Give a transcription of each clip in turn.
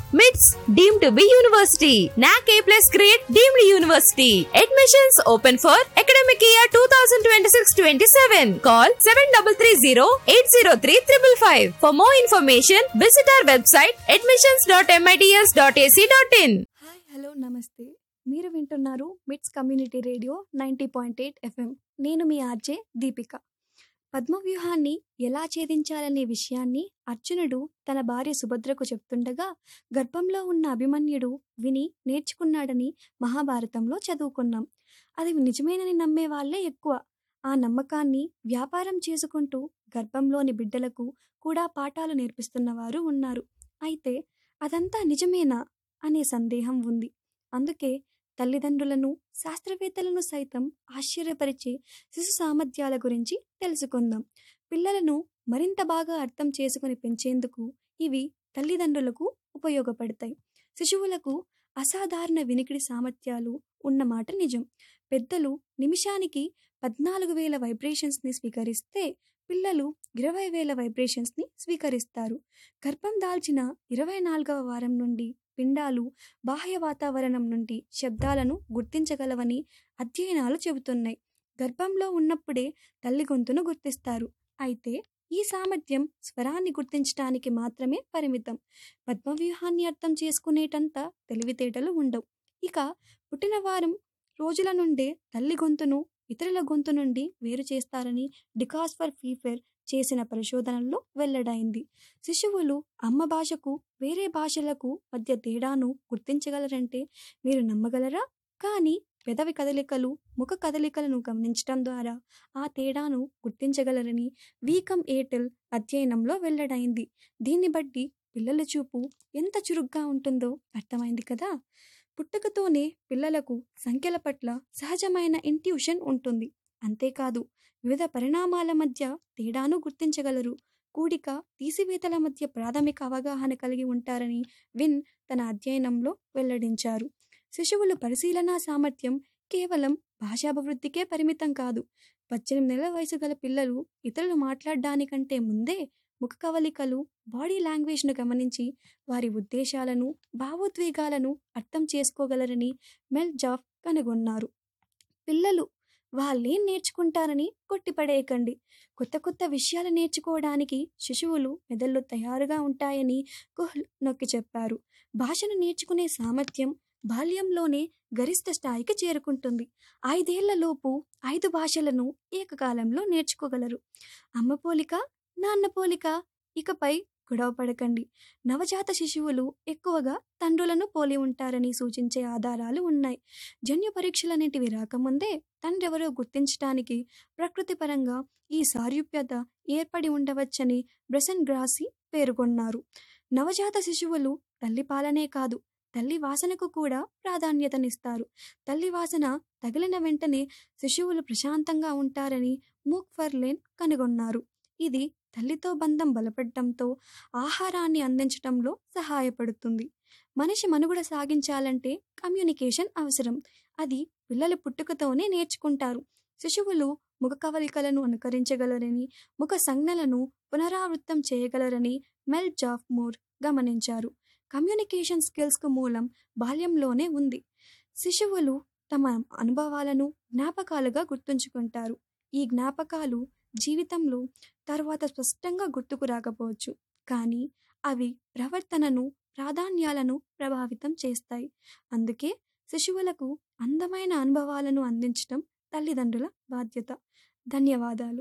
మిట్స్ deem to be university NAAC A plus grade deemed university admissions open for academic year two thousand twenty six twenty seven call seven double three zero eight zero three triple five for more information visit our website admissions dot MITS dot AC dot in hi hello నమస్తే మీరు వింటున్నారు MITS community radio ninety point eight FM నేను మీ RJ Deepika పద్మవ్యూహాన్ని ఎలా ఛేదించాలనే విషయాన్ని అర్జునుడు తన భార్య సుభద్రకు చెప్తుండగా గర్భంలో ఉన్న అభిమన్యుడు విని నేర్చుకున్నాడని మహాభారతంలో చదువుకున్నాం అది నిజమేనని నమ్మే వాళ్ళే ఎక్కువ ఆ నమ్మకాన్ని వ్యాపారం చేసుకుంటూ గర్భంలోని బిడ్డలకు కూడా పాఠాలు నేర్పిస్తున్నవారు ఉన్నారు అయితే అదంతా నిజమేనా అనే సందేహం ఉంది అందుకే తల్లిదండ్రులను శాస్త్రవేత్తలను సైతం ఆశ్చర్యపరిచే శిశు సామర్థ్యాల గురించి తెలుసుకుందాం పిల్లలను మరింత బాగా అర్థం చేసుకుని పెంచేందుకు ఇవి తల్లిదండ్రులకు ఉపయోగపడతాయి శిశువులకు అసాధారణ వినికిడి సామర్థ్యాలు ఉన్నమాట నిజం పెద్దలు నిమిషానికి పద్నాలుగు వేల వైబ్రేషన్స్ని స్వీకరిస్తే పిల్లలు ఇరవై వేల వైబ్రేషన్స్ని స్వీకరిస్తారు గర్భం దాల్చిన ఇరవై నాలుగవ వారం నుండి పిండాలు బాహ్య వాతావరణం నుండి శబ్దాలను గుర్తించగలవని అధ్యయనాలు చెబుతున్నాయి గర్భంలో ఉన్నప్పుడే తల్లి గొంతును గుర్తిస్తారు అయితే ఈ సామర్థ్యం స్వరాన్ని గుర్తించడానికి మాత్రమే పరిమితం పద్మవ్యూహాన్ని అర్థం చేసుకునేటంత తెలివితేటలు ఉండవు ఇక పుట్టిన వారం రోజుల నుండే తల్లి గొంతును ఇతరుల గొంతు నుండి వేరు చేస్తారని డికాస్ ఫర్ ఫీఫర్ చేసిన పరిశోధనల్లో వెల్లడైంది శిశువులు అమ్మ భాషకు వేరే భాషలకు మధ్య తేడాను గుర్తించగలరంటే మీరు నమ్మగలరా కానీ పెదవి కదలికలు ముఖ కదలికలను గమనించడం ద్వారా ఆ తేడాను గుర్తించగలరని వీకం ఎయిర్టెల్ అధ్యయనంలో వెల్లడైంది దీన్ని బట్టి పిల్లల చూపు ఎంత చురుగ్గా ఉంటుందో అర్థమైంది కదా పుట్టుకతోనే పిల్లలకు సంఖ్యల పట్ల సహజమైన ఇంట్యూషన్ ఉంటుంది అంతేకాదు వివిధ పరిణామాల మధ్య తేడాను గుర్తించగలరు కూడిక తీసివేతల మధ్య ప్రాథమిక అవగాహన కలిగి ఉంటారని విన్ తన అధ్యయనంలో వెల్లడించారు శిశువుల పరిశీలనా సామర్థ్యం కేవలం భాషాభివృద్ధికే పరిమితం కాదు పద్దెనిమిది నెలల వయసు గల పిల్లలు ఇతరులు మాట్లాడడానికంటే ముందే ముఖ కవలికలు బాడీ లాంగ్వేజ్ను గమనించి వారి ఉద్దేశాలను భావోద్వేగాలను అర్థం చేసుకోగలరని మెల్ జాఫ్ కనుగొన్నారు పిల్లలు వాళ్ళేం నేర్చుకుంటారని కొట్టిపడేయకండి కొత్త కొత్త విషయాలు నేర్చుకోవడానికి శిశువులు మెదళ్ళు తయారుగా ఉంటాయని కుహ్ల్ నొక్కి చెప్పారు భాషను నేర్చుకునే సామర్థ్యం బాల్యంలోనే గరిష్ట స్థాయికి చేరుకుంటుంది ఐదేళ్లలోపు ఐదు భాషలను ఏకకాలంలో నేర్చుకోగలరు అమ్మ పోలిక నాన్న పోలిక ఇకపై గొడవ పడకండి నవజాత శిశువులు ఎక్కువగా తండ్రులను పోలి ఉంటారని సూచించే ఆధారాలు ఉన్నాయి జన్యు పరీక్షలనేటివి రాకముందే తండ్రెవరో గుర్తించడానికి ప్రకృతిపరంగా ఈ సారూప్యత ఏర్పడి ఉండవచ్చని బ్రెసన్ గ్రాసి పేర్కొన్నారు నవజాత శిశువులు తల్లి పాలనే కాదు తల్లి వాసనకు కూడా ప్రాధాన్యతనిస్తారు తల్లి వాసన తగిలిన వెంటనే శిశువులు ప్రశాంతంగా ఉంటారని మూక్ ఫర్లేన్ కనుగొన్నారు ఇది తల్లితో బంధం బలపడటంతో ఆహారాన్ని అందించటంలో సహాయపడుతుంది మనిషి మనుగడ సాగించాలంటే కమ్యూనికేషన్ అవసరం అది పిల్లల పుట్టుకతోనే నేర్చుకుంటారు శిశువులు ముఖ కవలికలను అనుకరించగలరని ముఖ సంజ్ఞలను పునరావృతం చేయగలరని మెల్ జాఫ్ మూర్ గమనించారు కమ్యూనికేషన్ స్కిల్స్కు మూలం బాల్యంలోనే ఉంది శిశువులు తమ అనుభవాలను జ్ఞాపకాలుగా గుర్తుంచుకుంటారు ఈ జ్ఞాపకాలు జీవితంలో తర్వాత స్పష్టంగా గుర్తుకు రాకపోవచ్చు కానీ అవి ప్రవర్తనను ప్రాధాన్యాలను ప్రభావితం చేస్తాయి అందుకే శిశువులకు అందమైన అనుభవాలను అందించడం తల్లిదండ్రుల బాధ్యత ధన్యవాదాలు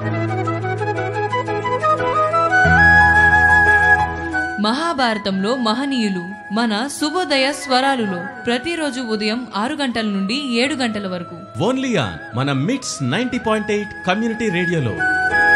మహాభారతంలో మహనీయులు మన శుభోదయ స్వరాలులో ప్రతిరోజు ఉదయం ఆరు గంటల నుండి ఏడు గంటల వరకు ఓన్లీ ఆన్ మన మిట్స్ నైన్టీ పాయింట్ ఎయిట్ కమ్యూనిటీ రేడియోలో